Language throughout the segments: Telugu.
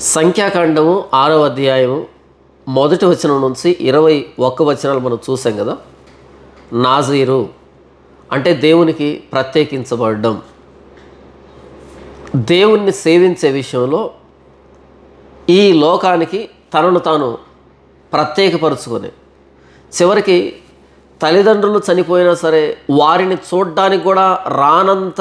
సంఖ్యాకాండము ఆరవ అధ్యాయము మొదటి వచనం నుంచి ఇరవై ఒక్క వచనాలు మనం చూసాం కదా నాజీరు అంటే దేవునికి ప్రత్యేకించబడడం దేవుణ్ణి సేవించే విషయంలో ఈ లోకానికి తనను తాను ప్రత్యేకపరుచుకొని చివరికి తల్లిదండ్రులు చనిపోయినా సరే వారిని చూడ్డానికి కూడా రానంత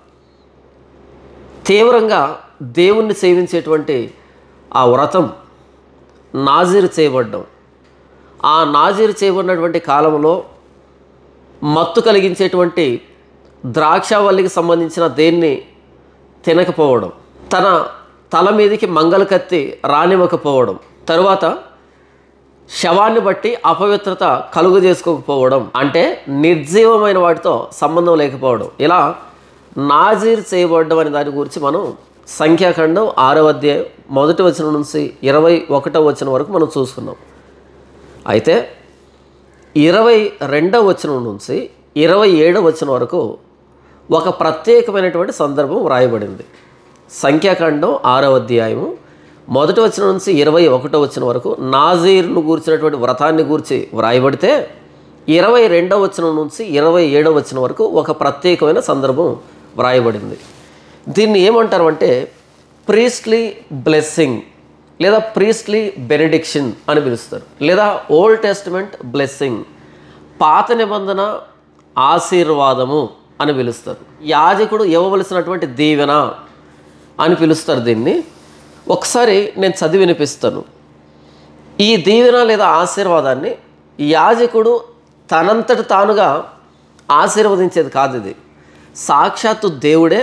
తీవ్రంగా దేవుణ్ణి సేవించేటువంటి ఆ వ్రతం నాజీరు చేయబడ్డం ఆ నాజీరు చేయబడినటువంటి కాలంలో మత్తు కలిగించేటువంటి ద్రాక్షావల్లికి సంబంధించిన దేన్ని తినకపోవడం తన తల మీదకి మంగళ కత్తి రానివ్వకపోవడం తరువాత శవాన్ని బట్టి అపవిత్రత కలుగు చేసుకోకపోవడం అంటే నిర్జీవమైన వాటితో సంబంధం లేకపోవడం ఇలా నాజీర్ చేయబడడం అనే దాని గురించి మనం సంఖ్యాఖండం ఆరవ అధ్యాయం మొదటి వచనం నుంచి ఇరవై ఒకటో వచనం వరకు మనం చూసుకున్నాం అయితే ఇరవై రెండవ వచనం నుంచి ఇరవై ఏడవ వచనం వరకు ఒక ప్రత్యేకమైనటువంటి సందర్భం వ్రాయబడింది సంఖ్యాకాండం ఆరవ అధ్యాయము మొదటి వచనం నుంచి ఇరవై ఒకటో వచనం వరకు నాజీర్ను గూర్చినటువంటి వ్రతాన్ని గూర్చి వ్రాయబడితే ఇరవై రెండవ వచనం నుంచి ఇరవై ఏడవ వచనం వరకు ఒక ప్రత్యేకమైన సందర్భం వ్రాయబడింది దీన్ని ఏమంటారు అంటే ప్రీస్ట్లీ బ్లెస్సింగ్ లేదా ప్రీస్ట్లీ బెనడిక్షన్ అని పిలుస్తారు లేదా ఓల్డ్ టెస్టిమెంట్ బ్లెస్సింగ్ పాత నిబంధన ఆశీర్వాదము అని పిలుస్తారు యాజకుడు ఇవ్వవలసినటువంటి దీవెన అని పిలుస్తారు దీన్ని ఒకసారి నేను చదివి వినిపిస్తాను ఈ దీవెన లేదా ఆశీర్వాదాన్ని యాజకుడు తనంతట తానుగా ఆశీర్వదించేది కాదు ఇది సాక్షాత్తు దేవుడే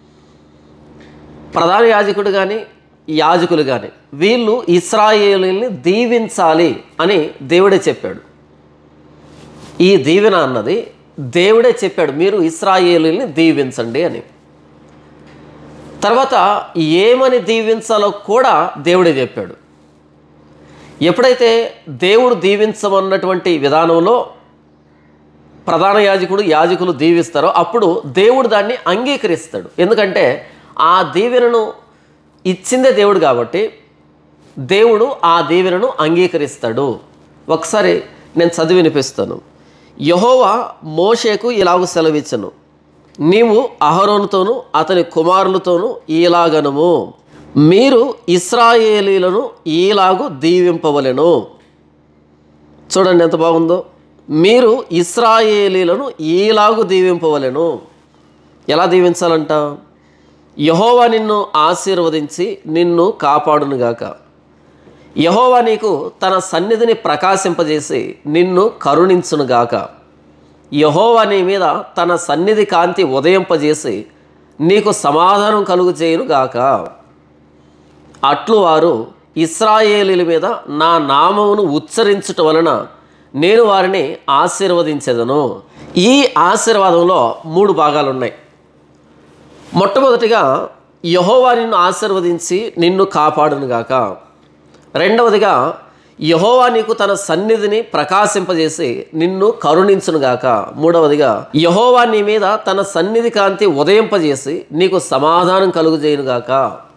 ప్రధాన యాజకుడు కానీ యాజకులు కానీ వీళ్ళు ఇస్రాయేలీని దీవించాలి అని దేవుడే చెప్పాడు ఈ దీవెన అన్నది దేవుడే చెప్పాడు మీరు ఇస్రాయేలీని దీవించండి అని తర్వాత ఏమని దీవించాలో కూడా దేవుడే చెప్పాడు ఎప్పుడైతే దేవుడు దీవించమన్నటువంటి విధానంలో ప్రధాన యాజకుడు యాజకులు దీవిస్తారో అప్పుడు దేవుడు దాన్ని అంగీకరిస్తాడు ఎందుకంటే ఆ దీవెనను ఇచ్చిందే దేవుడు కాబట్టి దేవుడు ఆ దీవెనను అంగీకరిస్తాడు ఒకసారి నేను చదివి వినిపిస్తాను యహోవా మోషేకు ఇలాగ సెలవిచ్చను నీవు అహరోనుతోనూ అతని కుమారులతోనూ ఈలాగనము మీరు ఇస్రాయేలీలను ఈలాగు దీవింపవలెను చూడండి ఎంత బాగుందో మీరు ఇస్రాయేలీలను ఈలాగు దీవింపవలెను ఎలా దీవించాలంట యహోవా నిన్ను ఆశీర్వదించి నిన్ను కాపాడునుగాక యహోవా నీకు తన సన్నిధిని ప్రకాశింపజేసి నిన్ను కరుణించునుగాక యహోవా నీ మీద తన సన్నిధి కాంతి ఉదయింపజేసి నీకు సమాధానం కలుగు చేయునుగాక అట్లు వారు ఇస్రాయేలీల మీద నా నామమును ఉచ్చరించుట వలన నేను వారిని ఆశీర్వదించేదను ఈ ఆశీర్వాదంలో మూడు భాగాలు ఉన్నాయి మొట్టమొదటిగా యహోవా నిన్ను ఆశీర్వదించి నిన్ను కాపాడునుగాక రెండవదిగా యహోవా నీకు తన సన్నిధిని ప్రకాశింపజేసి నిన్ను కరుణించునుగాక మూడవదిగా యహోవా నీ మీద తన సన్నిధి కాంతి ఉదయింపజేసి నీకు సమాధానం కలుగుజేయునుగాక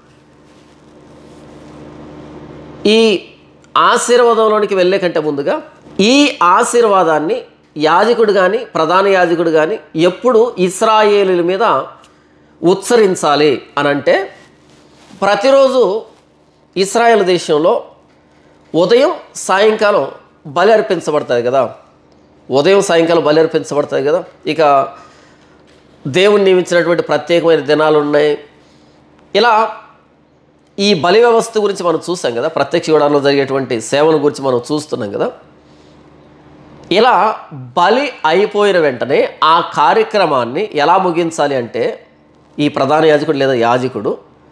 ఈ ఆశీర్వాదంలోనికి వెళ్ళే కంటే ముందుగా ఈ ఆశీర్వాదాన్ని యాజకుడు కానీ ప్రధాన యాజకుడు కానీ ఎప్పుడు ఇస్రాయేలీల మీద ఉచ్చరించాలి అని అంటే ప్రతిరోజు ఇస్రాయేల్ దేశంలో ఉదయం సాయంకాలం బలి అర్పించబడుతుంది కదా ఉదయం సాయంకాలం బలి అర్పించబడుతుంది కదా ఇక దేవుణ్ణి నియమించినటువంటి ప్రత్యేకమైన దినాలు ఉన్నాయి ఇలా ఈ బలి వ్యవస్థ గురించి మనం చూసాం కదా ప్రత్యక్ష యువడంలో జరిగేటువంటి సేవల గురించి మనం చూస్తున్నాం కదా ఇలా బలి అయిపోయిన వెంటనే ఆ కార్యక్రమాన్ని ఎలా ముగించాలి అంటే ఈ ప్రధాన యాజకుడు లేదా యాజకుడు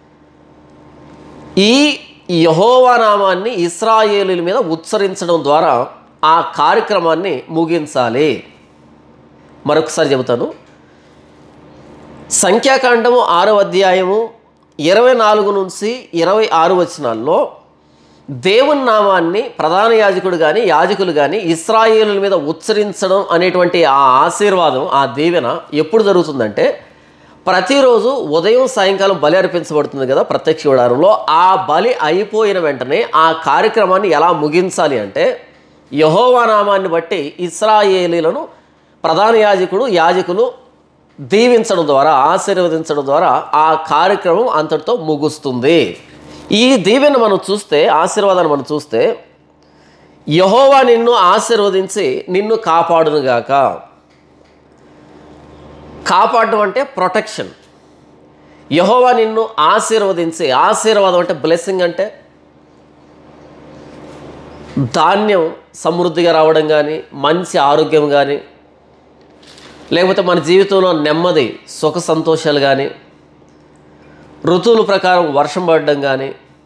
ఈ యహోవా నామాన్ని ఇస్రాయేలుల మీద ఉచ్చరించడం ద్వారా ఆ కార్యక్రమాన్ని ముగించాలి మరొకసారి చెబుతాను సంఖ్యాకాండము ఆరో అధ్యాయము ఇరవై నాలుగు నుంచి ఇరవై ఆరు వచనాల్లో దేవుని నామాన్ని ప్రధాన యాజకుడు కానీ యాజకులు కానీ ఇస్రాయేలుల మీద ఉచ్చరించడం అనేటువంటి ఆ ఆశీర్వాదం ఆ దీవెన ఎప్పుడు జరుగుతుందంటే ప్రతిరోజు ఉదయం సాయంకాలం బలి అర్పించబడుతుంది కదా ప్రత్యక్ష గుడారంలో ఆ బలి అయిపోయిన వెంటనే ఆ కార్యక్రమాన్ని ఎలా ముగించాలి అంటే యహోవా నామాన్ని బట్టి ఇస్రాయేలీలను ప్రధాన యాజకుడు యాజకులు దీవించడం ద్వారా ఆశీర్వదించడం ద్వారా ఆ కార్యక్రమం అంతటితో ముగుస్తుంది ఈ దీవెన మనం చూస్తే ఆశీర్వాదాన్ని మనం చూస్తే యహోవా నిన్ను ఆశీర్వదించి నిన్ను కాపాడునుగాక కాపాడడం అంటే ప్రొటెక్షన్ యహోవా నిన్ను ఆశీర్వదించి ఆశీర్వాదం అంటే బ్లెస్సింగ్ అంటే ధాన్యం సమృద్ధిగా రావడం కానీ మంచి ఆరోగ్యం కానీ లేకపోతే మన జీవితంలో నెమ్మది సుఖ సంతోషాలు కానీ ఋతువుల ప్రకారం వర్షం పడడం కానీ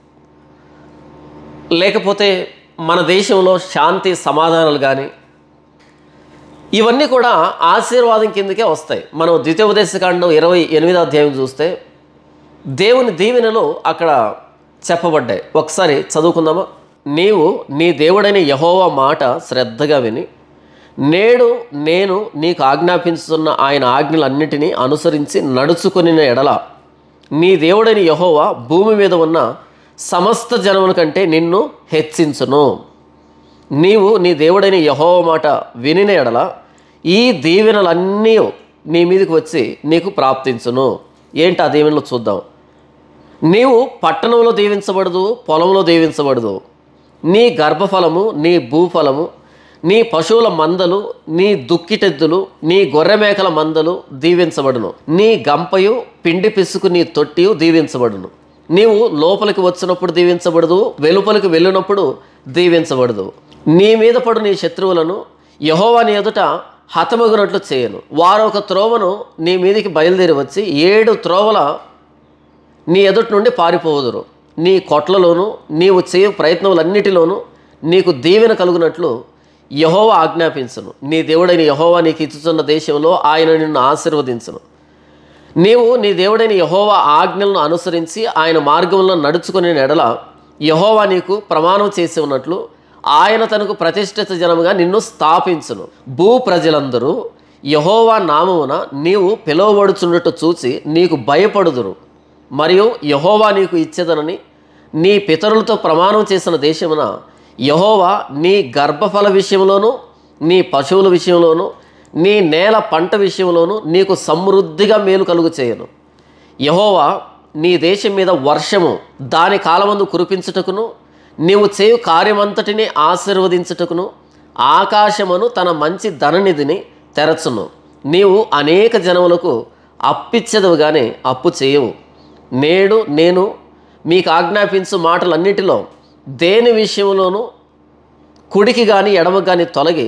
లేకపోతే మన దేశంలో శాంతి సమాధానాలు కానీ ఇవన్నీ కూడా ఆశీర్వాదం కిందకే వస్తాయి మనం ద్వితీయోపదేశకాండం ఇరవై ఎనిమిదో అధ్యాయం చూస్తే దేవుని దీవెనలు అక్కడ చెప్పబడ్డాయి ఒకసారి చదువుకుందామా నీవు నీ దేవుడైన యహోవా మాట శ్రద్ధగా విని నేడు నేను నీకు ఆజ్ఞాపించుతున్న ఆయన ఆజ్ఞలన్నిటినీ అనుసరించి నడుచుకుని ఎడల నీ దేవుడైన యహోవా భూమి మీద ఉన్న సమస్త జనముల కంటే నిన్ను హెచ్చించును నీవు నీ దేవుడైన యహోవ మాట వినిన ఎడల ఈ దీవెనలన్నీ నీ మీదకి వచ్చి నీకు ప్రాప్తించును ఏంటి ఆ దీవెనలు చూద్దాం నీవు పట్టణంలో దీవించబడదు పొలంలో దీవించబడదు నీ గర్భఫలము నీ భూఫలము నీ పశువుల మందలు నీ దుక్కిటెద్దులు నీ గొర్రె మేకల మందలు దీవించబడును నీ గంపయు పిండి పిసుకు నీ తొట్టియు దీవించబడును నీవు లోపలికి వచ్చినప్పుడు దీవించబడదు వెలుపలికి వెళ్ళినప్పుడు దీవించబడదు నీ మీద పడు నీ శత్రువులను యహోవా నీ ఎదుట హతమగునట్లు చేయను వారు ఒక త్రోవను నీ మీదికి బయలుదేరి వచ్చి ఏడు త్రోవల నీ ఎదుటి నుండి పారిపోవుదురు నీ కొట్లలోను నీవు చేయు ప్రయత్నములన్నిటిలోనూ నీకు దీవెన కలుగునట్లు యహోవా ఆజ్ఞాపించును నీ దేవుడైన యహోవా నీకు ఇచ్చుతున్న దేశంలో ఆయన నిన్ను ఆశీర్వదించును నీవు నీ దేవుడైన యహోవా ఆజ్ఞలను అనుసరించి ఆయన మార్గంలో నడుచుకునే ఎడల యహోవా నీకు ప్రమాణం చేసి ఉన్నట్లు ఆయన తనకు ప్రతిష్ఠిత జనముగా నిన్ను స్థాపించును భూ ప్రజలందరూ యహోవా నామమున నీవు పిలువబడుచున్నట్టు చూచి నీకు భయపడుదురు మరియు యహోవా నీకు ఇచ్చేదనని నీ పితరులతో ప్రమాణం చేసిన దేశమున యహోవా నీ గర్భఫల విషయంలోనూ నీ పశువుల విషయంలోనూ నీ నేల పంట విషయంలోనూ నీకు సమృద్ధిగా మేలు కలుగు చేయను యహోవా నీ దేశం మీద వర్షము దాని కాలమందు కురిపించుటకును నీవు చేయు కార్యమంతటిని ఆశీర్వదించుటకును ఆకాశమును తన మంచి ధననిధిని తెరచును నీవు అనేక జనములకు అప్పిచ్చెదవు కానీ అప్పు చేయవు నేడు నేను మీకు ఆజ్ఞాపించు మాటలన్నిటిలో దేని విషయంలోనూ కుడికి కానీ ఎడమకు కానీ తొలగి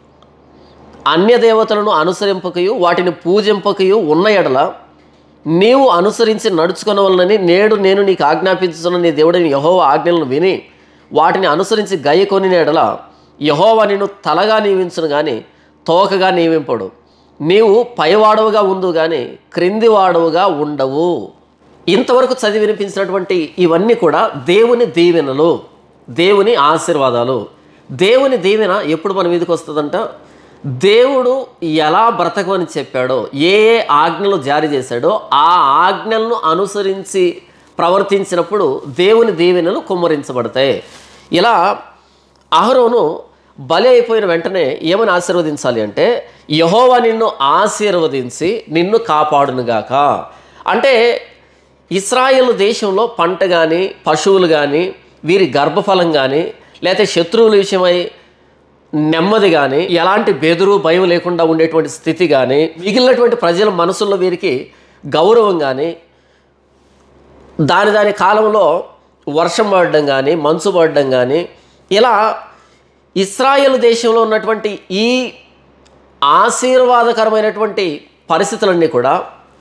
అన్య దేవతలను అనుసరింపకయు వాటిని పూజింపకయు ఉన్న ఎడల నీవు అనుసరించి నడుచుకొనవలనని నేడు నేను నీకు ఆజ్ఞాపించుతున్న నీ దేవుడిని యహోవ ఆజ్ఞలను విని వాటిని అనుసరించి గయ్యకొని ఎడల యహోవ నిన్ను తలగా నియమించును కానీ తోకగా నియమింపడు నీవు పైవాడవుగా ఉండు కానీ క్రింది వాడవుగా ఉండవు ఇంతవరకు చదివి వినిపించినటువంటి ఇవన్నీ కూడా దేవుని దీవెనలు దేవుని ఆశీర్వాదాలు దేవుని దీవెన ఎప్పుడు మన మీదకి వస్తుందంట దేవుడు ఎలా బ్రతకమని చెప్పాడో ఏ ఏ ఆజ్ఞలు జారీ చేశాడో ఆ ఆజ్ఞలను అనుసరించి ప్రవర్తించినప్పుడు దేవుని దీవెనలు కుమ్మరించబడతాయి ఇలా అహరోను బలి అయిపోయిన వెంటనే ఏమని ఆశీర్వదించాలి అంటే యహోవా నిన్ను ఆశీర్వదించి నిన్ను కాపాడునుగాక అంటే ఇస్రాయేల్ దేశంలో పంట కానీ పశువులు కానీ వీరి గర్భఫలం కానీ లేకపోతే శత్రువుల విషయమై నెమ్మది కానీ ఎలాంటి బెదురు భయం లేకుండా ఉండేటువంటి స్థితి కానీ మిగిలినటువంటి ప్రజల మనసుల్లో వీరికి గౌరవం కానీ దాని దాని కాలంలో వర్షం పడడం కానీ మంచు పడడం కానీ ఇలా ఇస్రాయేల్ దేశంలో ఉన్నటువంటి ఈ ఆశీర్వాదకరమైనటువంటి పరిస్థితులన్నీ కూడా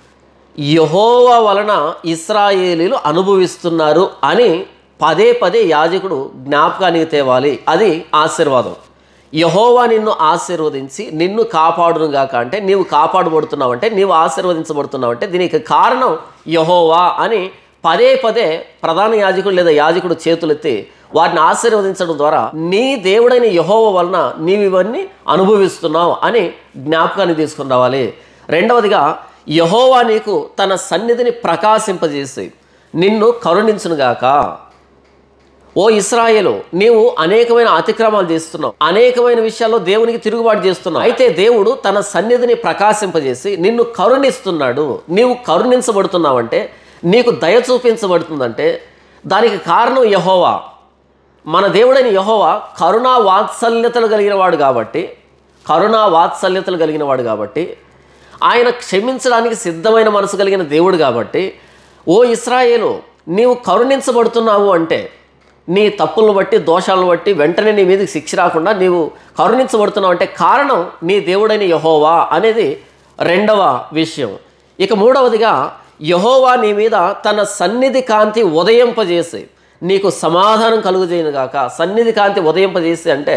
యహోవా వలన ఇస్రాయేలీలు అనుభవిస్తున్నారు అని పదే పదే యాజకుడు జ్ఞాపకానికి తేవాలి అది ఆశీర్వాదం యహోవా నిన్ను ఆశీర్వదించి నిన్ను కాపాడునుగాక అంటే నీవు కాపాడబడుతున్నావంటే నీవు ఆశీర్వదించబడుతున్నావంటే దీనికి కారణం యహోవా అని పదే పదే ప్రధాన యాజకుడు లేదా యాజకుడు చేతులెత్తి వారిని ఆశీర్వదించడం ద్వారా నీ దేవుడైన యహోవ వలన నీవు ఇవన్నీ అనుభవిస్తున్నావు అని జ్ఞాపకాన్ని తీసుకుని రావాలి రెండవదిగా యహోవా నీకు తన సన్నిధిని ప్రకాశింపజేసి నిన్ను కరుణించునుగాక ఓ ఇస్రాయేలు నీవు అనేకమైన అతిక్రమాలు చేస్తున్నావు అనేకమైన విషయాల్లో దేవునికి తిరుగుబాటు చేస్తున్నావు అయితే దేవుడు తన సన్నిధిని ప్రకాశింపజేసి నిన్ను కరుణిస్తున్నాడు నీవు కరుణించబడుతున్నావంటే నీకు దయ చూపించబడుతుందంటే దానికి కారణం యహోవా మన దేవుడైన యహోవా కరుణా వాత్సల్యతలు కలిగిన వాడు కాబట్టి కరుణా వాత్సల్యతలు కలిగిన వాడు కాబట్టి ఆయన క్షమించడానికి సిద్ధమైన మనసు కలిగిన దేవుడు కాబట్టి ఓ ఇస్రాయేలు నీవు కరుణించబడుతున్నావు అంటే నీ తప్పులను బట్టి దోషాలను బట్టి వెంటనే నీ మీదకి శిక్ష రాకుండా నీవు కరుణించబడుతున్నావు అంటే కారణం నీ దేవుడైన యహోవా అనేది రెండవ విషయం ఇక మూడవదిగా యహోవా నీ మీద తన సన్నిధి కాంతి ఉదయింపజేసి నీకు సమాధానం కలుగుజేయను గాక సన్నిధి కాంతి ఉదయింపజేసి అంటే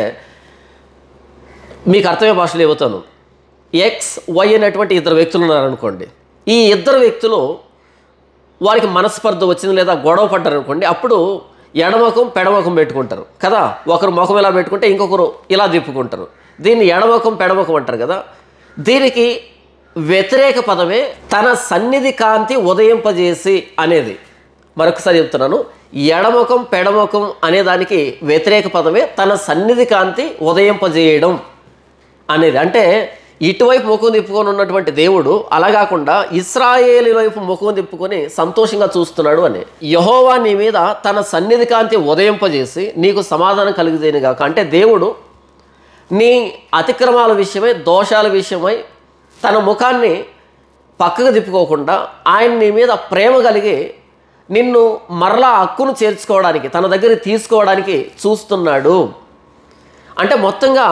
మీకు అర్థమయ్యే భాషలో చెబుతాను ఎక్స్ వై అనేటువంటి ఇద్దరు వ్యక్తులు ఉన్నారనుకోండి ఈ ఇద్దరు వ్యక్తులు వారికి మనస్పర్ధ వచ్చింది లేదా గొడవ పడ్డారు అనుకోండి అప్పుడు ఎడమకం పెడమకం పెట్టుకుంటారు కదా ఒకరు ముఖం ఇలా పెట్టుకుంటే ఇంకొకరు ఇలా తిప్పుకుంటారు దీన్ని ఎడమకం పెడమకం అంటారు కదా దీనికి వ్యతిరేక పదమే తన సన్నిధి కాంతి ఉదయింపజేసి అనేది మరొకసారి చెప్తున్నాను ఎడముఖం పెడముఖం అనే దానికి వ్యతిరేక పదమే తన సన్నిధి కాంతి ఉదయింపజేయడం అనేది అంటే ఇటువైపు ముఖం తిప్పుకొని ఉన్నటువంటి దేవుడు అలా కాకుండా ఇస్రాయేలీ వైపు ముఖం తిప్పుకొని సంతోషంగా చూస్తున్నాడు అని యహోవా నీ మీద తన సన్నిధి కాంతి ఉదయింపజేసి నీకు సమాధానం కలిగిదేని కాక అంటే దేవుడు నీ అతిక్రమాల విషయమై దోషాల విషయమై తన ముఖాన్ని పక్కకు తిప్పుకోకుండా ఆయన నీ మీద ప్రేమ కలిగి నిన్ను మరలా హక్కును చేర్చుకోవడానికి తన దగ్గర తీసుకోవడానికి చూస్తున్నాడు అంటే మొత్తంగా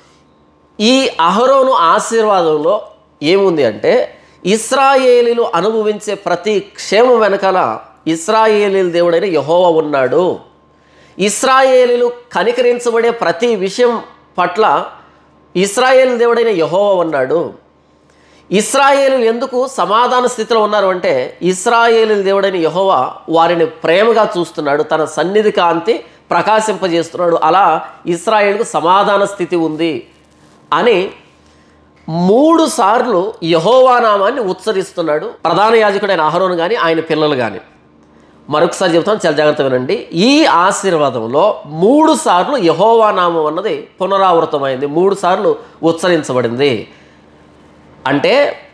ఈ అహరోను ఆశీర్వాదంలో ఏముంది అంటే ఇస్రాయేలీలు అనుభవించే ప్రతి క్షేమం వెనకాల ఇస్రాయేలీల దేవుడైన యహోవ ఉన్నాడు ఇస్రాయేలీలు కనికరించబడే ప్రతి విషయం పట్ల ఇస్రాయేల్ దేవుడైన యహోవ ఉన్నాడు ఇస్రాయేలు ఎందుకు సమాధాన స్థితిలో ఉన్నారు అంటే ఇస్రాయేలు దేవుడైన యహోవా వారిని ప్రేమగా చూస్తున్నాడు తన సన్నిధి కాంతి ప్రకాశింపజేస్తున్నాడు అలా ఇస్రాయేల్కు సమాధాన స్థితి ఉంది అని మూడు సార్లు యహోవా నామాన్ని ఉచ్చరిస్తున్నాడు ప్రధాన యాజకుడైన అహరోను కానీ ఆయన పిల్లలు కానీ మరొకసారి చెబుతాను చాలా జాగ్రత్త వినండి ఈ ఆశీర్వాదంలో మూడు సార్లు యహోవా నామం అన్నది పునరావృతమైంది మూడు సార్లు ఉచ్చరించబడింది అంటే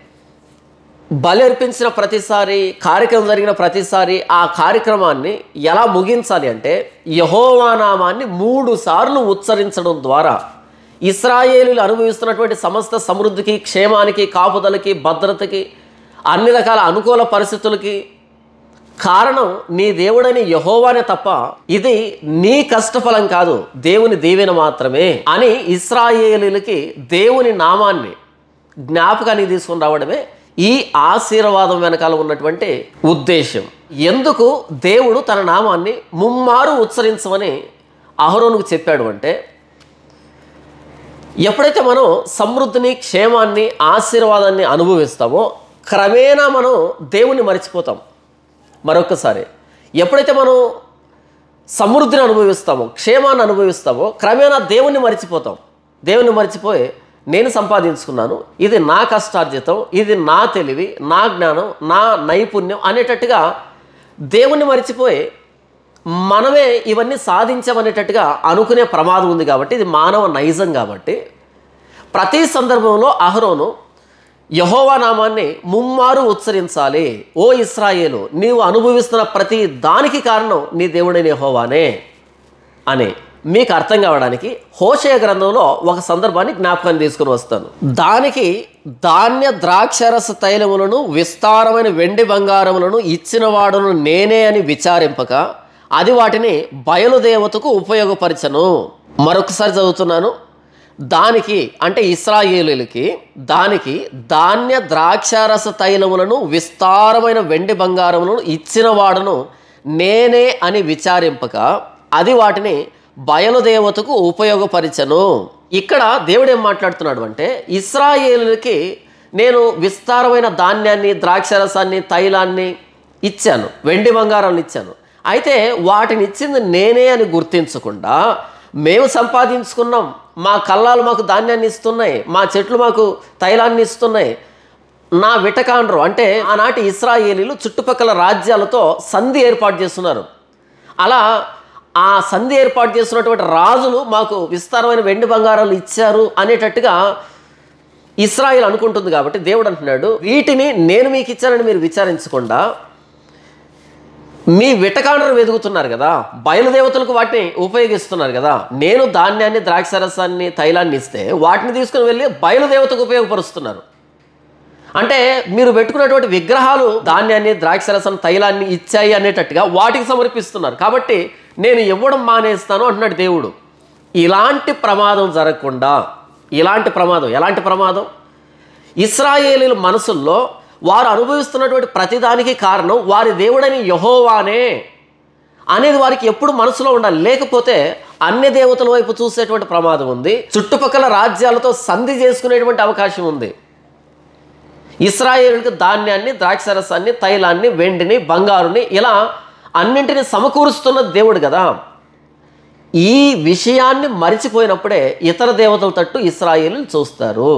బలి అర్పించిన ప్రతిసారి కార్యక్రమం జరిగిన ప్రతిసారి ఆ కార్యక్రమాన్ని ఎలా ముగించాలి అంటే యహోవా నామాన్ని మూడు సార్లు ఉచ్చరించడం ద్వారా ఇస్రాయేలీలు అనుభవిస్తున్నటువంటి సమస్త సమృద్ధికి క్షేమానికి కాపుదలకి భద్రతకి అన్ని రకాల అనుకూల పరిస్థితులకి కారణం నీ దేవుడని యహోవానే తప్ప ఇది నీ కష్టఫలం కాదు దేవుని దీవెన మాత్రమే అని ఇస్రాయేలీలకి దేవుని నామాన్ని జ్ఞాపకానికి తీసుకుని రావడమే ఈ ఆశీర్వాదం వెనకాల ఉన్నటువంటి ఉద్దేశం ఎందుకు దేవుడు తన నామాన్ని ముమ్మారు ఉచ్చరించమని అహరోనుకు చెప్పాడు అంటే ఎప్పుడైతే మనం సమృద్ధిని క్షేమాన్ని ఆశీర్వాదాన్ని అనుభవిస్తామో క్రమేణా మనం దేవుణ్ణి మర్చిపోతాం మరొకసారి ఎప్పుడైతే మనం సమృద్ధిని అనుభవిస్తామో క్షేమాన్ని అనుభవిస్తామో క్రమేణా దేవుణ్ణి మర్చిపోతాం దేవుణ్ణి మర్చిపోయి నేను సంపాదించుకున్నాను ఇది నా కష్టార్జితం ఇది నా తెలివి నా జ్ఞానం నా నైపుణ్యం అనేటట్టుగా దేవుణ్ణి మర్చిపోయి మనమే ఇవన్నీ సాధించామనేటట్టుగా అనుకునే ప్రమాదం ఉంది కాబట్టి ఇది మానవ నైజం కాబట్టి ప్రతి సందర్భంలో అహరోను యహోవా నామాన్ని ముమ్మారు ఉచ్చరించాలి ఓ ఇస్రాయేలు నీవు అనుభవిస్తున్న ప్రతి దానికి కారణం నీ దేవుడైన యహోవానే అని మీకు అర్థం కావడానికి హోషయ గ్రంథంలో ఒక సందర్భాన్ని జ్ఞాపకాన్ని తీసుకుని వస్తాను దానికి ధాన్య ద్రాక్షరస తైలములను విస్తారమైన వెండి బంగారములను ఇచ్చిన వాడును నేనే అని విచారింపక అది వాటిని బయలుదేవతకు ఉపయోగపరచను మరొకసారి చదువుతున్నాను దానికి అంటే ఇస్రాయేలులకి దానికి ధాన్య ద్రాక్షారస తైలములను విస్తారమైన వెండి బంగారములను ఇచ్చిన వాడును నేనే అని విచారింపక అది వాటిని బయలుదేవతకు ఉపయోగపరిచను ఇక్కడ దేవుడు ఏం మాట్లాడుతున్నాడు అంటే ఇస్రాయేలులకి నేను విస్తారమైన ధాన్యాన్ని ద్రాక్షరసాన్ని తైలాన్ని ఇచ్చాను వెండి బంగారాన్ని ఇచ్చాను అయితే వాటిని ఇచ్చింది నేనే అని గుర్తించకుండా మేము సంపాదించుకున్నాం మా కళ్ళాలు మాకు ధాన్యాన్ని ఇస్తున్నాయి మా చెట్లు మాకు తైలాన్ని ఇస్తున్నాయి నా విటకాండ్రు అంటే ఆనాటి ఇస్రాయేలీలు చుట్టుపక్కల రాజ్యాలతో సంధి ఏర్పాటు చేస్తున్నారు అలా ఆ సంధి ఏర్పాటు చేస్తున్నటువంటి రాజులు మాకు విస్తారమైన వెండి బంగారాలు ఇచ్చారు అనేటట్టుగా ఇస్రాయిల్ అనుకుంటుంది కాబట్టి దేవుడు అంటున్నాడు వీటిని నేను మీకు ఇచ్చానని మీరు విచారించకుండా మీ విటకాండ్రు వెతుకుతున్నారు కదా బయలుదేవతలకు వాటిని ఉపయోగిస్తున్నారు కదా నేను ధాన్యాన్ని ద్రాక్షరసాన్ని తైలాన్ని ఇస్తే వాటిని తీసుకుని వెళ్ళి బయలుదేవతకు ఉపయోగపరుస్తున్నారు అంటే మీరు పెట్టుకున్నటువంటి విగ్రహాలు ధాన్యాన్ని ద్రాక్షరసం తైలాన్ని ఇచ్చాయి అనేటట్టుగా వాటికి సమర్పిస్తున్నారు కాబట్టి నేను ఇవ్వడం మానేస్తాను అంటున్నాడు దేవుడు ఇలాంటి ప్రమాదం జరగకుండా ఇలాంటి ప్రమాదం ఎలాంటి ప్రమాదం ఇస్రాయేలీల మనసుల్లో వారు అనుభవిస్తున్నటువంటి ప్రతిదానికి కారణం వారి దేవుడని యహోవానే అనేది వారికి ఎప్పుడు మనసులో ఉండాలి లేకపోతే అన్య దేవతల వైపు చూసేటువంటి ప్రమాదం ఉంది చుట్టుపక్కల రాజ్యాలతో సంధి చేసుకునేటువంటి అవకాశం ఉంది ఇస్రాయేలుకి ధాన్యాన్ని ద్రాక్షరసాన్ని తైలాన్ని వెండిని బంగారుని ఇలా అన్నింటినీ సమకూరుస్తున్న దేవుడు కదా ఈ విషయాన్ని మరిచిపోయినప్పుడే ఇతర దేవతల తట్టు ఇస్రాయేలు చూస్తారు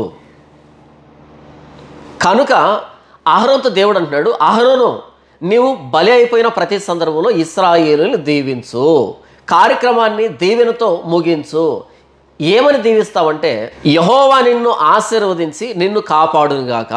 కనుక అహరోన్తో దేవుడు అంటున్నాడు అహరోను నీవు బలి అయిపోయిన ప్రతి సందర్భంలో ఇస్రాయేలుని దీవించు కార్యక్రమాన్ని దీవెనతో ముగించు ఏమని దీవిస్తావంటే యహోవా నిన్ను ఆశీర్వదించి నిన్ను కాపాడునుగాక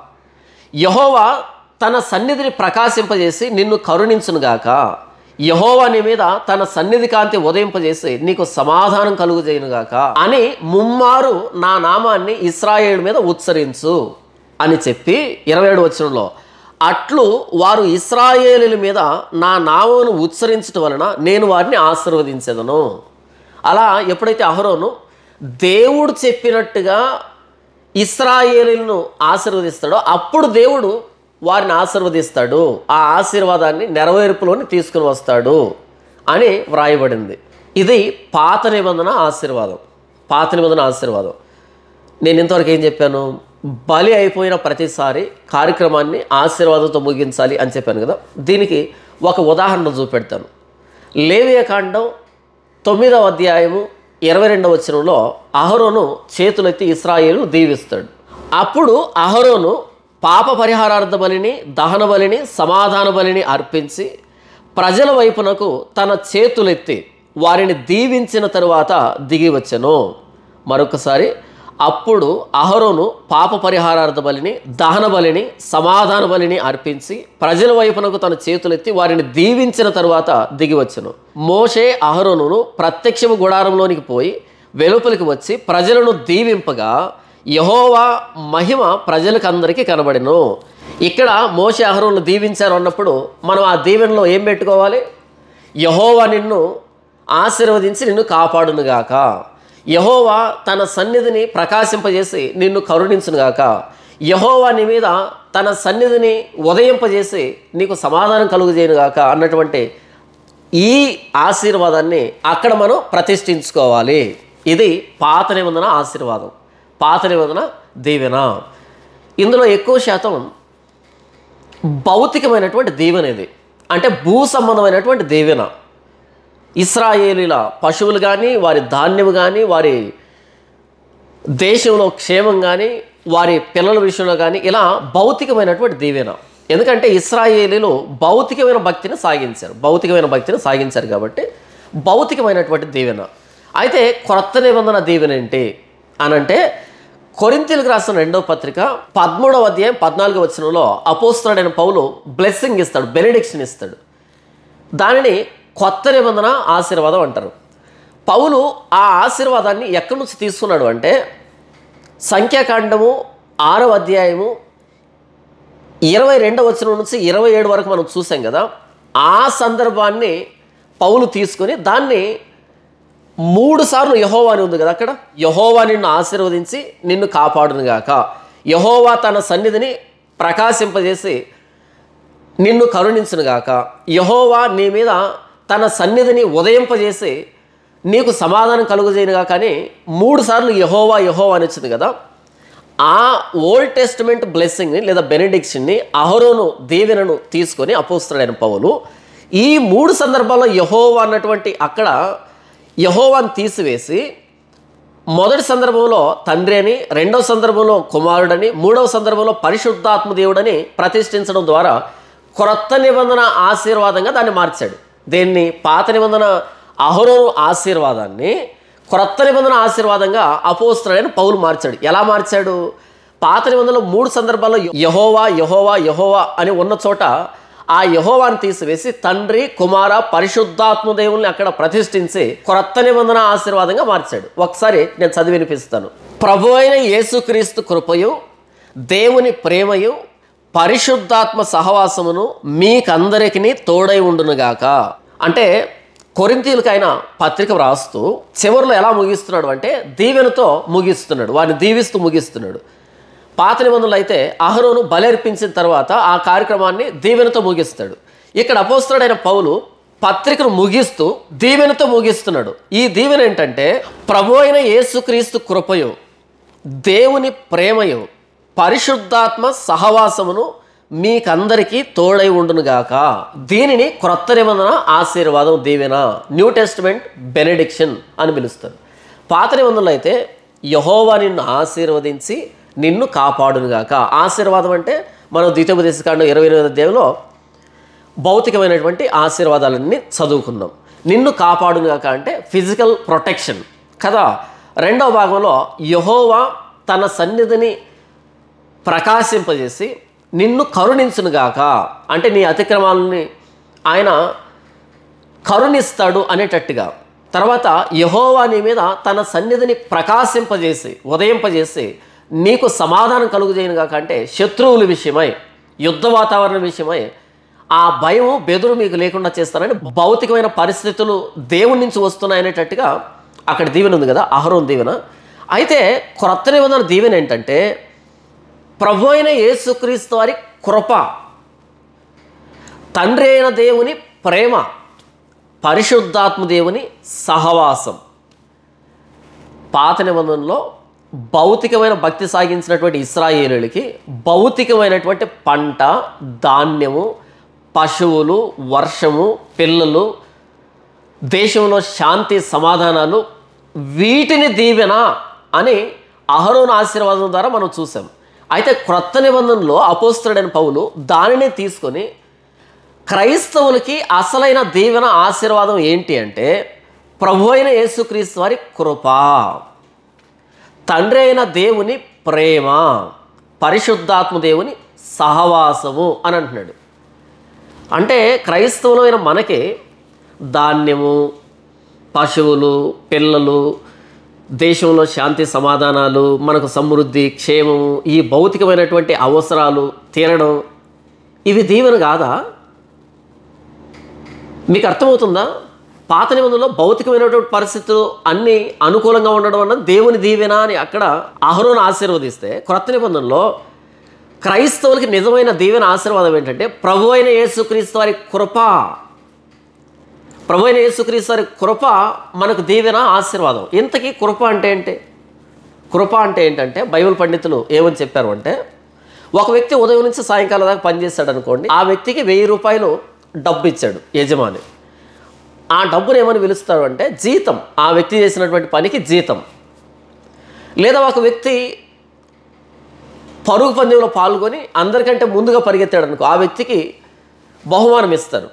యహోవా తన సన్నిధిని ప్రకాశింపజేసి నిన్ను కరుణించునుగాక యహోవా నీ మీద తన సన్నిధి కాంతి ఉదయింపజేసి నీకు సమాధానం కలుగుజేయునుగాక అని ముమ్మారు నా నామాన్ని ఇస్రాయేల్ మీద ఉచ్చరించు అని చెప్పి ఇరవై ఏడు వచనంలో అట్లు వారు ఇస్రాయేలుల మీద నా నామమును ఉచ్చరించటం వలన నేను వారిని ఆశీర్వదించదను అలా ఎప్పుడైతే అహరోను దేవుడు చెప్పినట్టుగా ఇస్రాయేలులను ఆశీర్వదిస్తాడో అప్పుడు దేవుడు వారిని ఆశీర్వదిస్తాడు ఆ ఆశీర్వాదాన్ని నెరవేర్పులోని తీసుకుని వస్తాడు అని వ్రాయబడింది ఇది పాత నిబంధన ఆశీర్వాదం పాత నిబంధన ఆశీర్వాదం నేను ఇంతవరకు ఏం చెప్పాను బలి అయిపోయిన ప్రతిసారి కార్యక్రమాన్ని ఆశీర్వాదంతో ముగించాలి అని చెప్పాను కదా దీనికి ఒక ఉదాహరణ చూపెడతాను లేవియకాండం తొమ్మిదవ అధ్యాయము ఇరవై రెండవ వచనంలో అహరోను చేతులెత్తి ఇస్రాయేలు దీవిస్తాడు అప్పుడు అహరోను పాప పరిహారార్థ బలిని దహన బలిని సమాధాన బలిని అర్పించి ప్రజల వైపునకు తన చేతులెత్తి వారిని దీవించిన తరువాత దిగి వచ్చెను మరొకసారి అప్పుడు అహరోను పాప పరిహారార్థ బలిని దహన బలిని సమాధాన బలిని అర్పించి ప్రజల వైపునకు తన చేతులెత్తి వారిని దీవించిన తరువాత దిగి వచ్చెను మోషే అహరోనును ప్రత్యక్షము గుడారంలోనికి పోయి వెలుపలికి వచ్చి ప్రజలను దీవింపగా యహోవా మహిమ ప్రజలకు అందరికీ కనబడిను ఇక్కడ మోషే అహరోను దీవించారు అన్నప్పుడు మనం ఆ దీవెనలో ఏం పెట్టుకోవాలి యహోవా నిన్ను ఆశీర్వదించి నిన్ను కాపాడునుగాక యహోవా తన సన్నిధిని ప్రకాశింపజేసి నిన్ను కరుణించునుగాక యహోవా నీ మీద తన సన్నిధిని ఉదయింపజేసి నీకు సమాధానం కలుగుజేయునుగాక అన్నటువంటి ఈ ఆశీర్వాదాన్ని అక్కడ మనం ప్రతిష్ఠించుకోవాలి ఇది పాత నిబంధన ఆశీర్వాదం పాత నిబంధన దీవెన ఇందులో ఎక్కువ శాతం భౌతికమైనటువంటి దీవెన ఇది అంటే భూ సంబంధమైనటువంటి దీవెన ఇస్రాయేలీల పశువులు కానీ వారి ధాన్యము కానీ వారి దేశంలో క్షేమం కానీ వారి పిల్లల విషయంలో కానీ ఇలా భౌతికమైనటువంటి దీవెన ఎందుకంటే ఇస్రాయేలీలు భౌతికమైన భక్తిని సాగించారు భౌతికమైన భక్తిని సాగించారు కాబట్టి భౌతికమైనటువంటి దీవెన అయితే క్రొత్త నిబంధన దీవెన ఏంటి అనంటే కొరింతీలకు రాసిన రెండవ పత్రిక పదమూడవ అధ్యాయం పద్నాలుగో వచనంలో అపోస్తుడైన పౌలు బ్లెస్సింగ్ ఇస్తాడు బెనిడిక్షన్ ఇస్తాడు దానిని కొత్త నిబంధన ఆశీర్వాదం అంటారు పౌలు ఆ ఆశీర్వాదాన్ని ఎక్కడి నుంచి తీసుకున్నాడు అంటే సంఖ్యాకాండము ఆరవ అధ్యాయము ఇరవై రెండవ వచనం నుంచి ఇరవై ఏడు వరకు మనం చూసాం కదా ఆ సందర్భాన్ని పౌలు తీసుకొని దాన్ని మూడు సార్లు యహోవా అని ఉంది కదా అక్కడ యహోవా నిన్ను ఆశీర్వదించి నిన్ను కాపాడునుగాక యహోవా తన సన్నిధిని ప్రకాశింపజేసి నిన్ను కరుణించునుగాక యహోవా నీ మీద తన సన్నిధిని ఉదయింపజేసి నీకు సమాధానం కలుగజేయనుగా కానీ మూడు సార్లు యహోవా యహోవా అని వచ్చింది కదా ఆ ఓల్డ్ టెస్టిమెంట్ బ్లెస్సింగ్ని లేదా బెనిడిక్షన్ని అహరోను దీవెనను తీసుకొని అపోస్తుడైన పౌలు ఈ మూడు సందర్భాల్లో యహోవా అన్నటువంటి అక్కడ యహోవాని తీసివేసి మొదటి సందర్భంలో తండ్రి అని రెండవ సందర్భంలో కుమారుడని మూడవ సందర్భంలో పరిశుద్ధాత్మ దేవుడని ప్రతిష్ఠించడం ద్వారా క్రొత్త నిబంధన ఆశీర్వాదంగా దాన్ని మార్చాడు దీన్ని పాత నిబంధన అహరోను ఆశీర్వాదాన్ని క్రొత్త నిబంధన ఆశీర్వాదంగా అపోస్తుడైన పౌలు మార్చాడు ఎలా మార్చాడు పాత నిబంధనలో మూడు సందర్భాల్లో యహోవా యహోవా యహోవా అని ఉన్న చోట ఆ యహోవాని తీసివేసి తండ్రి కుమార పరిశుద్ధాత్మ దేవుల్ని అక్కడ ప్రతిష్ఠించి క్రొత్త నిబంధన ఆశీర్వాదంగా మార్చాడు ఒకసారి నేను చదివి వినిపిస్తాను ప్రభు అయిన యేసుక్రీస్తు కృపయు దేవుని ప్రేమయు పరిశుద్ధాత్మ సహవాసమును మీకందరికీ తోడై ఉండునుగాక అంటే కొరింతీలకు ఆయన పత్రిక వ్రాస్తూ చివరిలో ఎలా ముగిస్తున్నాడు అంటే దీవెనతో ముగిస్తున్నాడు వారిని దీవిస్తూ ముగిస్తున్నాడు పాత నిబంధనలు అయితే అహరోను బలర్పించిన తర్వాత ఆ కార్యక్రమాన్ని దీవెనతో ముగిస్తాడు ఇక్కడ అపోస్తుడైన పౌలు పత్రికను ముగిస్తూ దీవెనతో ముగిస్తున్నాడు ఈ దీవెన ఏంటంటే ప్రభు అయిన యేసుక్రీస్తు కృపయు దేవుని ప్రేమయు పరిశుద్ధాత్మ సహవాసమును మీకందరికీ తోడై ఉండునుగాక దీనిని క్రొత్త నిబంధన ఆశీర్వాదం దీవెన న్యూ టెస్ట్మెంట్ బెనెడిక్షన్ అని పిలుస్తారు పాత నిబంధనలు అయితే యహోవా నిన్ను ఆశీర్వదించి నిన్ను కాపాడునుగాక ఆశీర్వాదం అంటే మనం ద్వితీయోపదేశకాండం ఇరవై ఎనిమిది అధ్యాయంలో భౌతికమైనటువంటి ఆశీర్వాదాలన్నీ చదువుకున్నాం నిన్ను కాపాడునుగాక అంటే ఫిజికల్ ప్రొటెక్షన్ కదా రెండవ భాగంలో యహోవా తన సన్నిధిని ప్రకాశింపజేసి నిన్ను కరుణించునుగాక అంటే నీ అతిక్రమాలని ఆయన కరుణిస్తాడు అనేటట్టుగా తర్వాత యహోవా నీ మీద తన సన్నిధిని ప్రకాశింపజేసి ఉదయింపజేసి నీకు సమాధానం కలుగుజేయను కాక అంటే శత్రువుల విషయమై యుద్ధ వాతావరణం విషయమై ఆ భయం బెదురు మీకు లేకుండా చేస్తానని భౌతికమైన పరిస్థితులు దేవుడి నుంచి వస్తున్నాయనేటట్టుగా అక్కడ దీవెన ఉంది కదా అహరోన్ దీవెన అయితే క్రొత్త నిబంధన దీవెన ఏంటంటే ప్రభు అయిన యేసుక్రీస్తు వారి కృప తండ్రి అయిన దేవుని ప్రేమ పరిశుద్ధాత్మ దేవుని సహవాసం పాత నిబంధనలో భౌతికమైన భక్తి సాగించినటువంటి ఇస్రాయేలులకి భౌతికమైనటువంటి పంట ధాన్యము పశువులు వర్షము పిల్లలు దేశంలో శాంతి సమాధానాలు వీటిని దీవెన అని అహరోన్ ఆశీర్వాదం ద్వారా మనం చూసాం అయితే క్రొత్త నిబంధనలో అపోస్తుడైన పౌలు దానిని తీసుకొని క్రైస్తవులకి అసలైన దీవెన ఆశీర్వాదం ఏంటి అంటే ప్రభు అయిన యేసుక్రీస్తు వారి కృప తండ్రి అయిన దేవుని ప్రేమ పరిశుద్ధాత్మ దేవుని సహవాసము అని అంటున్నాడు అంటే క్రైస్తవులైన మనకి ధాన్యము పశువులు పిల్లలు దేశంలో శాంతి సమాధానాలు మనకు సమృద్ధి క్షేమము ఈ భౌతికమైనటువంటి అవసరాలు తీరడం ఇవి దీవెన కాదా మీకు అర్థమవుతుందా పాత నిబంధనలో భౌతికమైనటువంటి పరిస్థితులు అన్నీ అనుకూలంగా ఉండడం వల్ల దేవుని దీవెన అని అక్కడ అహరోను ఆశీర్వదిస్తే క్రొత్త నిబంధనలో క్రైస్తవులకి నిజమైన దీవెన ఆశీర్వాదం ఏంటంటే ప్రభు అయిన యేసుక్రీస్తు వారి కృప ప్రభు అయిన యేసుక్రీస్తు వారి కృప మనకు దీవెన ఆశీర్వాదం ఇంతకీ కృప అంటే ఏంటి కృప అంటే ఏంటంటే బైబిల్ పండితులు ఏమని చెప్పారు అంటే ఒక వ్యక్తి ఉదయం నుంచి సాయంకాలం దాకా పనిచేస్తాడు అనుకోండి ఆ వ్యక్తికి వెయ్యి రూపాయలు డబ్బు ఇచ్చాడు యజమాని ఆ డబ్బును ఏమని పిలుస్తారు అంటే జీతం ఆ వ్యక్తి చేసినటువంటి పనికి జీతం లేదా ఒక వ్యక్తి పరుగు పందెంలో పాల్గొని అందరికంటే ముందుగా పరిగెత్తాడు అనుకో ఆ వ్యక్తికి బహుమానం ఇస్తారు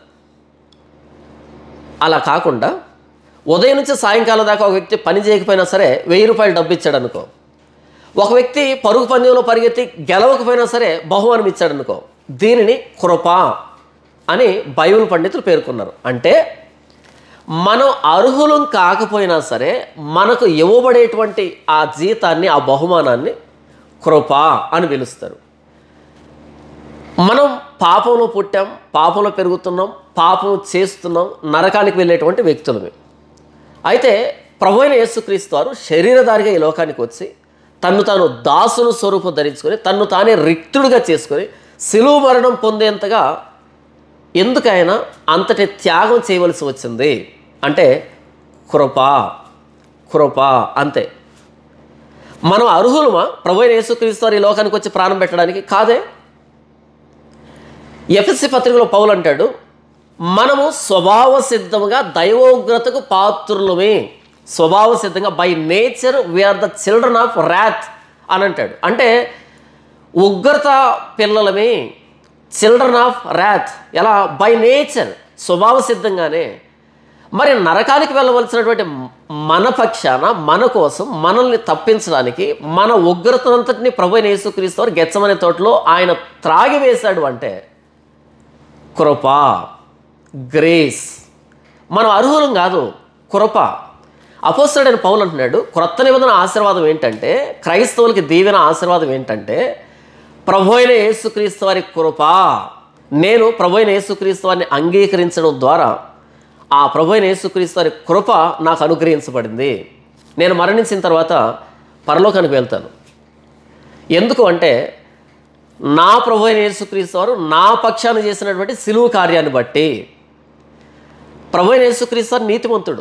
అలా కాకుండా ఉదయం నుంచి సాయంకాలం దాకా ఒక వ్యక్తి పని చేయకపోయినా సరే వెయ్యి రూపాయలు డబ్బు ఇచ్చాడు అనుకో ఒక వ్యక్తి పరుగు పందెంలో పరిగెత్తి గెలవకపోయినా సరే బహుమానం ఇచ్చాడు అనుకో దీనిని కృప అని బైబిల్ పండితులు పేర్కొన్నారు అంటే మనం అర్హులం కాకపోయినా సరే మనకు ఇవ్వబడేటువంటి ఆ జీతాన్ని ఆ బహుమానాన్ని కృప అని పిలుస్తారు మనం పాపంలో పుట్టాం పాపంలో పెరుగుతున్నాం పాపం చేస్తున్నాం నరకానికి వెళ్ళేటువంటి వ్యక్తులమే అయితే ప్రభు అయిన యేసుక్రీస్తు వారు శరీరధారిగా ఈ లోకానికి వచ్చి తన్ను తాను దాసును స్వరూపం ధరించుకొని తన్ను తానే రిక్తుడిగా చేసుకొని సిలువు మరణం పొందేంతగా ఎందుకైనా అంతటి త్యాగం చేయవలసి వచ్చింది అంటే కృప కృప అంతే మనం అర్హులమా ప్రభు అయిన యేసుక్రీస్తు వారు ఈ లోకానికి వచ్చి ప్రాణం పెట్టడానికి కాదే ఎఫ్ఎస్సి పత్రికలో పౌలు అంటాడు మనము స్వభావ సిద్ధముగా దైవోగ్రతకు పాత్రులమే స్వభావ సిద్ధంగా by nature we are the children of wrath అని అంటాడు అంటే ఉగ్రత పిల్లలమే చిల్డ్రన్ ఆఫ్ ర్యాత్ ఎలా బై నేచర్ స్వభావ సిద్ధంగానే మరి నరకానికి వెళ్ళవలసినటువంటి మన పక్షాన మన కోసం మనల్ని తప్పించడానికి మన ఉగ్రతనంతటిని ప్రభు అయిన యేసుక్రీస్తు వారు గెచ్చమనే తోటలో ఆయన త్రాగివేశాడు అంటే కృప గ్రేస్ మనం అర్హులం కాదు కృప అపోస్తుడైన పౌలు అంటున్నాడు క్రొత్త నిబంధన ఆశీర్వాదం ఏంటంటే క్రైస్తవులకి దీవెన ఆశీర్వాదం ఏంటంటే ప్రభు అయిన యేసుక్రీస్తు వారి కృప నేను ప్రభు అయిన యేసుక్రీస్తు వారిని అంగీకరించడం ద్వారా ఆ ప్రభు అయిన యేసుక్రీస్తు వారి కృప నాకు అనుగ్రహించబడింది నేను మరణించిన తర్వాత పరలోకానికి వెళ్తాను ఎందుకు అంటే నా ప్రభు అయిన యేసుక్రీస్తు వారు నా పక్షాన చేసినటువంటి సిలువు కార్యాన్ని బట్టి ప్రభు అయిన యేసుక్రీస్తు వారు నీతిమంతుడు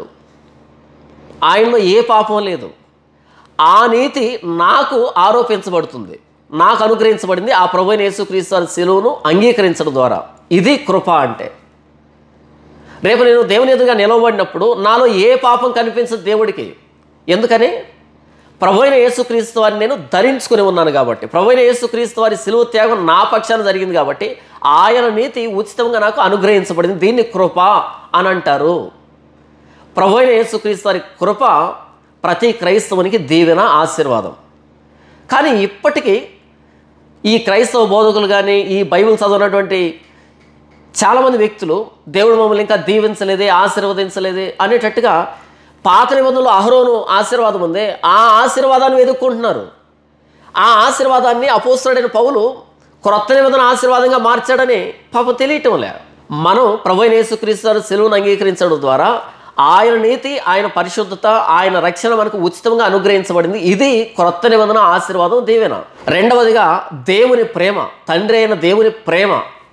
ఆయనలో ఏ పాపం లేదు ఆ నీతి నాకు ఆరోపించబడుతుంది నాకు అనుగ్రహించబడింది ఆ ప్రభు అయిన యేసుక్రీస్తు వారి సిలువను అంగీకరించడం ద్వారా ఇది కృప అంటే రేపు నేను దేవుని ఎదురుగా నిలవబడినప్పుడు నాలో ఏ పాపం కనిపించదు దేవుడికి ఎందుకని ప్రభు అయిన యేసుక్రీస్తు వారిని నేను ధరించుకుని ఉన్నాను కాబట్టి ప్రభు అయిన యేసుక్రీస్తు వారి సిలువ త్యాగం నా పక్షాన జరిగింది కాబట్టి ఆయన నీతి ఉచితంగా నాకు అనుగ్రహించబడింది దీన్ని కృప అని అంటారు ప్రభు అయిన యేసుక్రీస్తు వారి కృప ప్రతి క్రైస్తవునికి దీవెన ఆశీర్వాదం కానీ ఇప్పటికీ ఈ క్రైస్తవ బోధకులు కానీ ఈ బైబిల్ చదివినటువంటి చాలామంది వ్యక్తులు దేవుడు మమ్మల్ని ఇంకా దీవించలేదే ఆశీర్వదించలేదే అనేటట్టుగా పాత నిబంధనలు అహరోను ఆశీర్వాదం ఉంది ఆ ఆశీర్వాదాన్ని వెతుక్కుంటున్నారు ఆ ఆశీర్వాదాన్ని అపోస్తుడైన పౌలు క్రొత్త నిబంధన ఆశీర్వాదంగా మార్చాడని పాపం తెలియటం లే మనం ప్రభు అయిన యేసుక్రీస్తు వారి సెలువును అంగీకరించడం ద్వారా ఆయన నీతి ఆయన పరిశుద్ధత ఆయన రక్షణ మనకు ఉచితంగా అనుగ్రహించబడింది ఇది క్రొత్త నిబంధన ఆశీర్వాదం దీవెన రెండవదిగా దేవుని ప్రేమ తండ్రి అయిన దేవుని ప్రేమ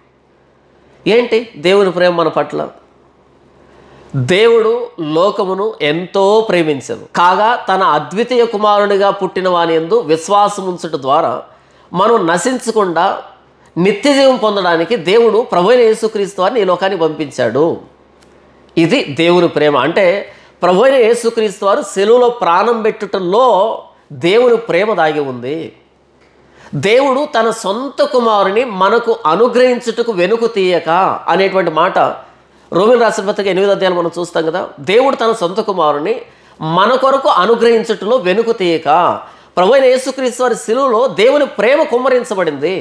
ఏంటి దేవుని ప్రేమ మన పట్ల దేవుడు లోకమును ఎంతో ప్రేమించను కాగా తన అద్వితీయ కుమారునిగా పుట్టిన వాని ఎందు విశ్వాసం ఉంచుట ద్వారా మనం నశించకుండా నిత్య జీవం పొందడానికి దేవుడు ప్రభు అయిన యేసుక్రీస్తు వారిని ఈ లోకానికి పంపించాడు ఇది దేవుని ప్రేమ అంటే ప్రభు అయిన యేసుక్రీస్తు వారు సెలువులో ప్రాణం పెట్టుటలో దేవుని ప్రేమ దాగి ఉంది దేవుడు తన సొంత కుమారుని మనకు అనుగ్రహించుటకు వెనుక తీయక అనేటువంటి మాట రోమిల్ రాసిన పత్రిక ఎనిమిది అధ్యాయాలు మనం చూస్తాం కదా దేవుడు తన సొంత కుమారుని మన కొరకు అనుగ్రహించుటలో వెనుక తీయక ప్రభు అయిన యేసుక్రీస్తు వారి శిలువలో దేవుని ప్రేమ కుమ్మరించబడింది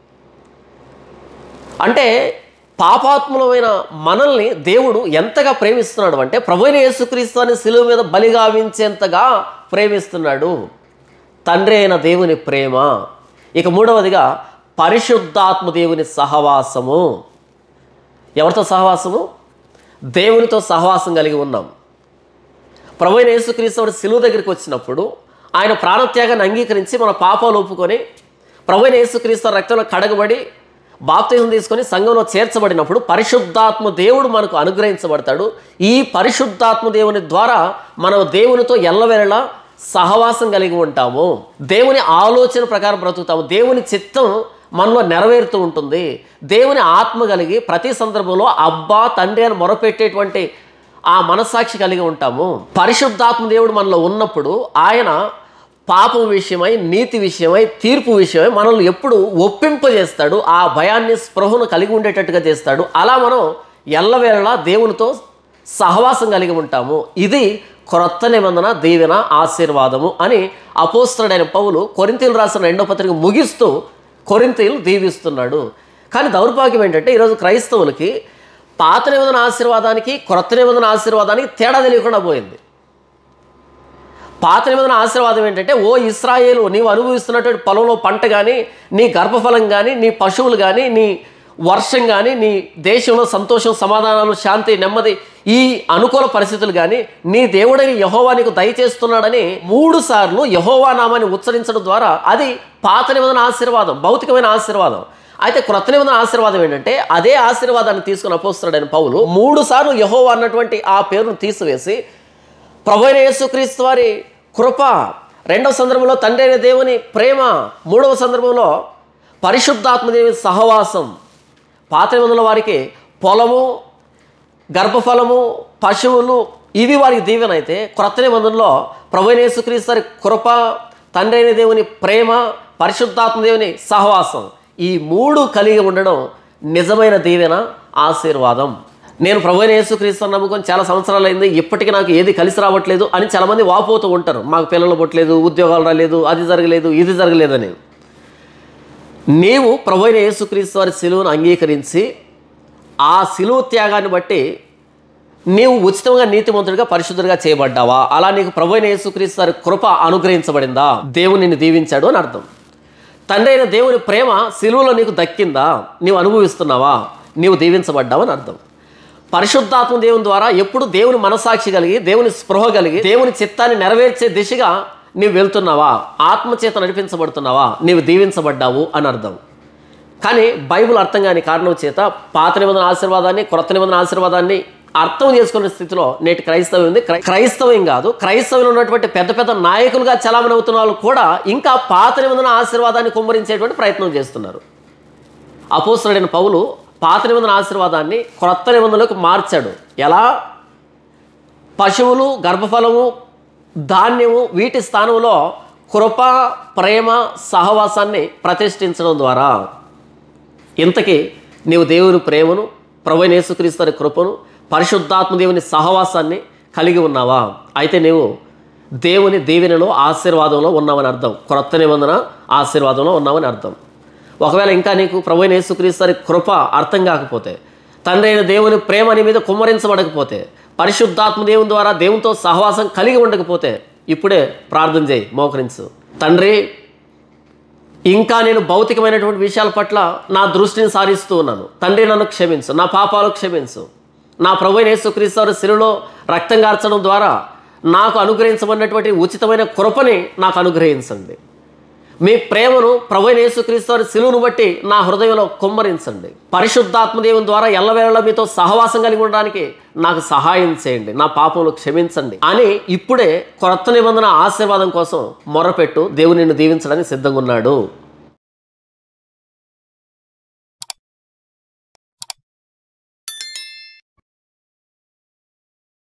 అంటే పాపాత్ములమైన మనల్ని దేవుడు ఎంతగా ప్రేమిస్తున్నాడు అంటే ప్రభు అయిన యేసుక్రీస్తు అని శిలువ మీద బలిగావించేంతగా ప్రేమిస్తున్నాడు తండ్రి అయిన దేవుని ప్రేమ ఇక మూడవదిగా పరిశుద్ధాత్మ దేవుని సహవాసము ఎవరితో సహవాసము దేవునితో సహవాసం కలిగి ఉన్నాం ప్రభు అయిన యేసుక్రీస్తు వారు శిలువ దగ్గరికి వచ్చినప్పుడు ఆయన ప్రాణత్యాగాన్ని అంగీకరించి మన పాపాలు ఒప్పుకొని ప్రభు అయిన యేసుక్రీస్తు వారి రక్తంలో కడగబడి బాప్తిజం తీసుకొని సంఘంలో చేర్చబడినప్పుడు పరిశుద్ధాత్మ దేవుడు మనకు అనుగ్రహించబడతాడు ఈ పరిశుద్ధాత్మ దేవుని ద్వారా మనం దేవునితో ఎల్లవేళలా సహవాసం కలిగి ఉంటాము దేవుని ఆలోచన ప్రకారం బ్రతుకుతాము దేవుని చిత్తం మనలో నెరవేరుతూ ఉంటుంది దేవుని ఆత్మ కలిగి ప్రతి సందర్భంలో అబ్బా తండ్రి అని మొరపెట్టేటువంటి ఆ మనస్సాక్షి కలిగి ఉంటాము పరిశుద్ధాత్మ దేవుడు మనలో ఉన్నప్పుడు ఆయన పాపం విషయమై నీతి విషయమై తీర్పు విషయమై మనల్ని ఎప్పుడు ఒప్పింపజేస్తాడు ఆ భయాన్ని స్పృహను కలిగి ఉండేటట్టుగా చేస్తాడు అలా మనం ఎల్లవేళలా దేవునితో సహవాసం కలిగి ఉంటాము ఇది క్రొత్త నిబంధన దీవెన ఆశీర్వాదము అని అపోస్తుడైన పౌలు కొరింతీలు రాసిన రెండో పత్రిక ముగిస్తూ కొరింతీలు దీవిస్తున్నాడు కానీ దౌర్భాగ్యం ఏంటంటే ఈరోజు క్రైస్తవులకి పాత నిబంధన ఆశీర్వాదానికి క్రొత్త నిబంధన ఆశీర్వాదానికి తేడా తెలియకుండా పోయింది పాత నిబంధన ఆశీర్వాదం ఏంటంటే ఓ ఇస్రాయేలు నీవు అనుభవిస్తున్నటువంటి పొలంలో పంట కానీ నీ గర్భఫలం కానీ నీ పశువులు కానీ నీ వర్షం కానీ నీ దేశంలో సంతోషం సమాధానాలు శాంతి నెమ్మది ఈ అనుకూల పరిస్థితులు కానీ నీ దేవుడని యహోవా నీకు దయచేస్తున్నాడని మూడు సార్లు యహోవా నామాన్ని ఉచ్చరించడం ద్వారా అది పాత నిబంధన ఆశీర్వాదం భౌతికమైన ఆశీర్వాదం అయితే క్రొత్త నిబంధన ఆశీర్వాదం ఏంటంటే అదే ఆశీర్వాదాన్ని తీసుకుని అపోస్తున్నాడని పౌలు మూడు సార్లు యహోవా అన్నటువంటి ఆ పేరును తీసివేసి ప్రభు అయిన యేసుక్రీస్తు వారి కృప రెండవ సందర్భంలో తండ్రి అయిన దేవుని ప్రేమ మూడవ సందర్భంలో పరిశుద్ధాత్మ దేవుని సహవాసం పాత నిబంధనల వారికి పొలము గర్భఫలము పశువులు ఇవి వారికి దీవెన అయితే క్రొత్త నిబంధనలో ప్రభు యేసుక్రీస్తు వారి కృప తండ్రి అయిన దేవుని ప్రేమ పరిశుద్ధాత్మ దేవుని సహవాసం ఈ మూడు కలిగి ఉండడం నిజమైన దీవెన ఆశీర్వాదం నేను ప్రభు అయిన యేసుక్రీస్తుని నమ్ముకొని చాలా సంవత్సరాలు అయింది ఇప్పటికీ నాకు ఏది కలిసి రావట్లేదు అని చాలామంది వాపోతూ ఉంటారు మాకు పిల్లలు పుట్టలేదు ఉద్యోగాలు రాలేదు అది జరగలేదు ఇది జరగలేదని నీవు ప్రభు అయిన యేసుక్రీస్తు వారి సిలువను అంగీకరించి ఆ సిలువ త్యాగాన్ని బట్టి నీవు ఉచితంగా నీతిమంతుడిగా పరిశుద్ధుడిగా చేయబడ్డావా అలా నీకు ప్రభు అయిన యేసుక్రీస్తు వారి కృప అనుగ్రహించబడిందా దేవుడు నిన్ను దీవించాడు అని అర్థం తండ్రి అయిన దేవుని ప్రేమ సిలువలో నీకు దక్కిందా నీవు అనుభవిస్తున్నావా నీవు దీవించబడ్డావు అని అర్థం పరిశుద్ధాత్మ దేవుని ద్వారా ఎప్పుడు దేవుని మనసాక్షి కలిగి దేవుని స్పృహ కలిగి దేవుని చిత్తాన్ని నెరవేర్చే దిశగా నీవు వెళ్తున్నావా ఆత్మచేత నడిపించబడుతున్నావా నీవు దీవించబడ్డావు అని అర్థం కానీ బైబిల్ అర్థం కాని కారణం చేత పాత నిబంధన ఆశీర్వాదాన్ని క్రొత్త నిబంధన ఆశీర్వాదాన్ని అర్థం చేసుకునే స్థితిలో నేటి క్రైస్తవం ఉంది క్రై- క్రైస్తవం కాదు క్రైస్తవులు ఉన్నటువంటి పెద్ద పెద్ద నాయకులుగా చలామణి అవుతున్న వాళ్ళు కూడా ఇంకా పాత నిబంధన ఆశీర్వాదాన్ని కుమ్మరించేటువంటి ప్రయత్నం చేస్తున్నారు అపోసరుడైన పౌలు పాత నిబంధన ఆశీర్వాదాన్ని క్రొత్త నిబంధనలోకి మార్చాడు ఎలా పశువులు గర్భఫలము ధాన్యము వీటి స్థానంలో కృప ప్రేమ సహవాసాన్ని ప్రతిష్ఠించడం ద్వారా ఇంతకీ నీవు దేవుని ప్రేమను ప్రభు యేసుక్రీస్తు కృపను పరిశుద్ధాత్మ దేవుని సహవాసాన్ని కలిగి ఉన్నావా అయితే నీవు దేవుని దీవెనలో ఆశీర్వాదంలో ఉన్నావని అర్థం క్రొత్త నిబంధన ఆశీర్వాదంలో ఉన్నావని అర్థం ఒకవేళ ఇంకా నీకు ప్రభు యేసుక్రీస్తు కృప అర్థం కాకపోతే తండ్రి అయిన దేవుని ప్రేమ నీ మీద కుమ్మరించబడకపోతే పరిశుద్ధాత్మ దేవుని ద్వారా దేవునితో సహవాసం కలిగి ఉండకపోతే ఇప్పుడే ప్రార్థన చేయి మోకరించు తండ్రి ఇంకా నేను భౌతికమైనటువంటి విషయాల పట్ల నా దృష్టిని సారిస్తూ ఉన్నాను తండ్రి నన్ను క్షమించు నా పాపాలు క్షమించు నా ప్రభు యేసుక్రీస్తు శిలులో రక్తం కార్చడం ద్వారా నాకు అనుగ్రహించబడినటువంటి ఉచితమైన కృపని నాకు అనుగ్రహించండి మీ ప్రేమను ప్రభు యేసుక్రీస్తు వారి శిలువును బట్టి నా హృదయంలో కుమ్మరించండి పరిశుద్ధాత్మ దేవుని ద్వారా ఎల్లవేళలా మీతో సహవాసం కలిగి ఉండడానికి నాకు సహాయం చేయండి నా పాపములు క్షమించండి అని ఇప్పుడే కొత్త నిబంధన ఆశీర్వాదం కోసం మొరపెట్టు దేవుని నిన్ను దీవించడానికి సిద్ధంగా ఉన్నాడు